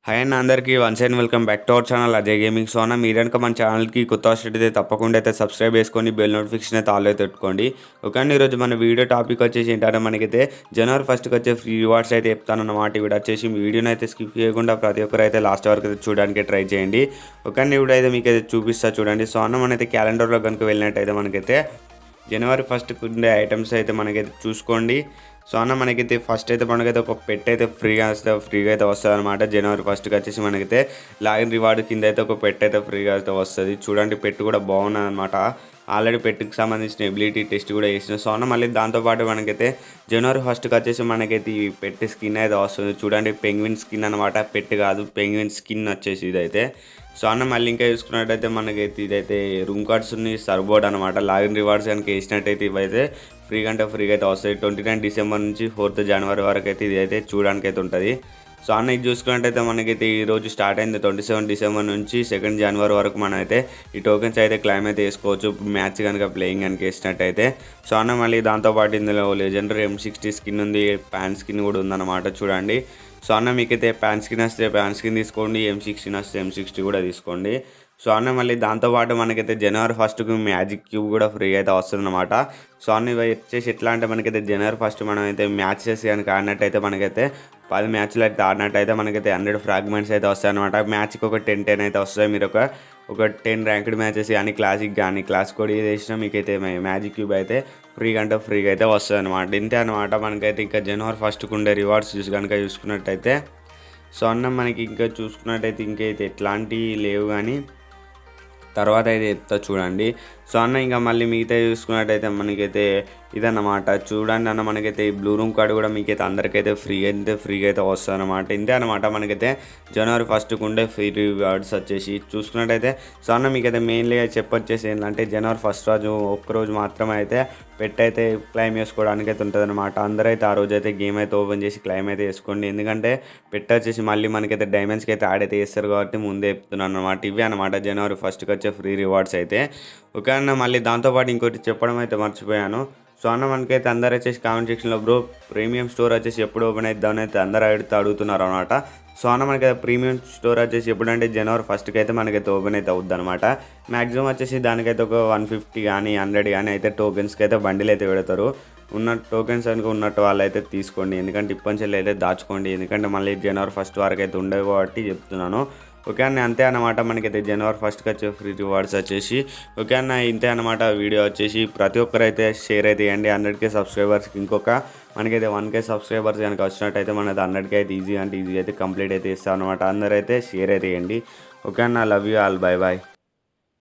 hi అన్న అందరికీ once and welcome back to our channel Ajay gaming so అన్న మీరు కనుక మన ఛానల్కి కొత్త వస్తుంది అయితే తప్పకుండా అయితే సబ్స్క్రైబ్ చేసుకొని బెల్ నోటిఫికేషన్ అయితే ఆల్ అయితే పెట్టుకోండి ఓకే అండి ఈరోజు మన వీడియో టాపిక్ వచ్చేసి ఏంటంటే మనకైతే జనవరి ఫస్ట్కి వచ్చే ఫ్రీ రివార్డ్స్ అయితే చెప్తానన్నమాట ఈ వీడియో వచ్చేసి మీ వీడియోని అయితే స్కిప్ చేయకుండా ప్రతి ఒక్కరు అయితే లాస్ట్ వరకు అయితే చూడడానికి ట్రై చేయండి ఓకే అండి ఇప్పుడు అయితే మీకు అయితే చూపిస్తా చూడండి సో అన్న మనైతే క్యాలెండర్లో కనుక వెళ్ళినట్టయితే మనకైతే జనవరి ఫస్ట్కి ఉండే ఐటమ్స్ అయితే మనకైతే చూసుకోండి సో అన్న మనకైతే ఫస్ట్ అయితే మనకైతే ఒక పెట్ అయితే ఫ్రీగా వస్తే ఫ్రీగా అయితే వస్తుంది అనమాట జనవరి ఫస్ట్కి వచ్చేసి మనకైతే లాగిన్ రివార్డ్ కింద అయితే ఒక పెట్ అయితే ఫ్రీగా అయితే వస్తుంది చూడండి పెట్ కూడా బాగున్నది అనమాట ఆల్రెడీ పెట్టుకి సంబంధించిన ఎబిలిటీ టెస్ట్ కూడా చేసిన సో అన్న మళ్ళీ దాంతోపాటు మనకైతే జనవరి ఫస్ట్కి వచ్చేసి మనకైతే ఈ పెట్ స్కిన్ అయితే వస్తుంది చూడండి పెంగ్విన్ స్కిన్ అనమాట పెట్ కాదు పెంగ్విన్ స్కిన్ వచ్చేసి ఇదైతే సో అన్న మళ్ళీ ఇంకా చూసుకున్నట్టయితే మనకైతే ఇదైతే రూమ్ కార్డ్స్ ఉన్నాయి సర్బోర్డ్ అనమాట లాగిన్ రివార్డ్స్ కనుక వేసినట్టయితే ఇవైతే ఫ్రీగా అంటే ఫ్రీగా అయితే వస్తాయి ట్వంటీ నైన్ డిసెంబర్ నుంచి ఫోర్త్ జనవరి వరకు అయితే ఇది అయితే చూడడానికి అయితే ఉంటుంది సో అన్న ఇది చూసుకున్నట్టయితే మనకైతే ఈ రోజు స్టార్ట్ అయింది ట్వంటీ సెవెన్ డిసెంబర్ నుంచి సెకండ్ జనవరి వరకు మనం అయితే ఈ టోకెన్స్ అయితే క్లైమ్ అయితే వేసుకోవచ్చు మ్యాచ్ కనుక ప్లేయింగ్ కనుక వేసినట్టయితే సో అన్న మళ్ళీ దాంతోపాటు ఇందులో లెజెండరీ ఎం సిక్స్టీ స్కిన్ ఉంది ప్యాన్ స్కిన్ కూడా ఉందన్నమాట చూడండి సో అన్న మీకైతే ప్యాన్ స్కిన్ వస్తే ప్యాన్ స్కిన్ తీసుకోండి ఎం సిక్స్టీన్ వస్తే ఎం సిక్స్టీ కూడా తీసుకోండి సో అన్న మళ్ళీ దాంతోపాటు మనకైతే జనవరి ఫస్ట్కి మ్యాజిక్ క్యూబ్ కూడా ఫ్రీ అయితే వస్తుందన్నమాట సో అన్న ఇవి వచ్చేసి ఎట్లా అంటే మనకైతే జనవరి ఫస్ట్ మనం అయితే మ్యాచెస్ కనుక ఆడినట్టయితే మనకైతే పది మ్యాచ్లు అయితే ఆడినట్టయితే మనకైతే హండ్రెడ్ ఫ్రాగ్మెంట్స్ అయితే వస్తాయి అనమాట మ్యాచ్కి ఒక టెన్ టెన్ అయితే వస్తాయి మీరు ఒక ఒక టెన్ ర్యాంక్డ్ మ్యాచెస్ కానీ క్లాసిక్ కానీ క్లాస్ కూడా ఏది వేసినా మీకైతే మ్యాజిక్ క్యూబ్ అయితే ఫ్రీగా అంటే ఫ్రీగా అయితే వస్తుంది అనమాట ఇంతే అనమాట మనకైతే ఇంకా జనవరి ఫస్ట్కి ఉండే రివార్డ్స్ చూసి కనుక చూసుకున్నట్టయితే సో అన్న మనకి ఇంకా చూసుకున్నట్టయితే ఇంకైతే ఎట్లాంటివి లేవు కానీ తర్వాత అయితే చెప్తా చూడండి సో అన్న ఇంకా మళ్ళీ మిగతా చూసుకున్నట్టయితే మనకైతే ఇదన్నమాట చూడండి అన్న మనకైతే ఈ బ్లూ రూమ్ కార్డు కూడా మీకైతే అందరికైతే ఫ్రీ అయితే ఫ్రీగా అయితే వస్తుంది అనమాట ఇంతే అనమాట మనకైతే జనవరి ఫస్ట్కి ఉండే ఫ్రీ రివార్డ్స్ వచ్చేసి చూసుకున్నట్టయితే సో అన్న మీకైతే మెయిన్లీ చెప్పొచ్చేసి ఏంటంటే జనవరి ఫస్ట్ రోజు ఒక్కరోజు మాత్రమే అయితే పెట్ అయితే క్లైమ్ చేసుకోవడానికి అయితే ఉంటుంది అనమాట అందరూ అయితే ఆ రోజు అయితే గేమ్ అయితే ఓపెన్ చేసి క్లైమ్ అయితే వేసుకోండి ఎందుకంటే పెట్ వచ్చేసి మళ్ళీ మనకైతే డైమండ్స్కి అయితే యాడ్ అయితే చేస్తారు కాబట్టి ముందే చెప్తున్నాను అనమాట ఇవే అనమాట జనవరి ఫస్ట్కి వచ్చే ఫ్రీ రివార్డ్స్ అయితే ఓకే అన్న మళ్ళీ దాంతోపాటు ఇంకోటి చెప్పడం అయితే మర్చిపోయాను సో అన్న మనకైతే అందరు వచ్చేసి కామెంట్ సెక్షన్లో బ్రో ప్రీమియం స్టోర్ వచ్చేసి ఎప్పుడు ఓపెన్ అవుతుందని అయితే అందరు అడుగుతూ అడుగుతున్నారు అనమాట సో అన్న మనకైతే ప్రీమియం స్టోర్ వచ్చేసి ఎప్పుడంటే జనవరి ఫస్ట్కి అయితే మనకైతే ఓపెన్ అయితే అవుద్ది అనమాట మ్యాక్సిమం వచ్చేసి దానికైతే ఒక వన్ ఫిఫ్టీ కానీ హండ్రెడ్ కానీ అయితే టోకెన్స్కి అయితే బండిలు అయితే పెడతారు ఉన్న టోకెన్స్ అనుకో ఉన్నట్టు వాళ్ళు అయితే తీసుకోండి ఎందుకంటే ఇప్పటి అయితే దాచుకోండి ఎందుకంటే మళ్ళీ జనవరి ఫస్ట్ వరకు అయితే ఉండవు కాబట్టి చెప్తున్నాను ఓకే అన్న అంతే అన్నమాట మనకైతే జనవరి ఫస్ట్కి వచ్చే ఫ్రీ రివార్డ్స్ వచ్చేసి ఓకే అన్న ఇంతే అన్నమాట వీడియో వచ్చేసి ప్రతి ఒక్కరైతే షేర్ అయితే చేయండి హండ్రెడ్ కే సబ్స్క్రైబర్స్కి ఇంకొక మనకైతే వన్ కే సబ్స్క్రైబర్స్ కనుక వచ్చినట్టయితే మనది హండ్రెడ్ కే అయితే ఈజీ అంటే ఈజీ అయితే కంప్లీట్ అయితే ఇస్తాం అనమాట అందరైతే షేర్ అయితే చేయండి ఓకే అన్న love you all bye bye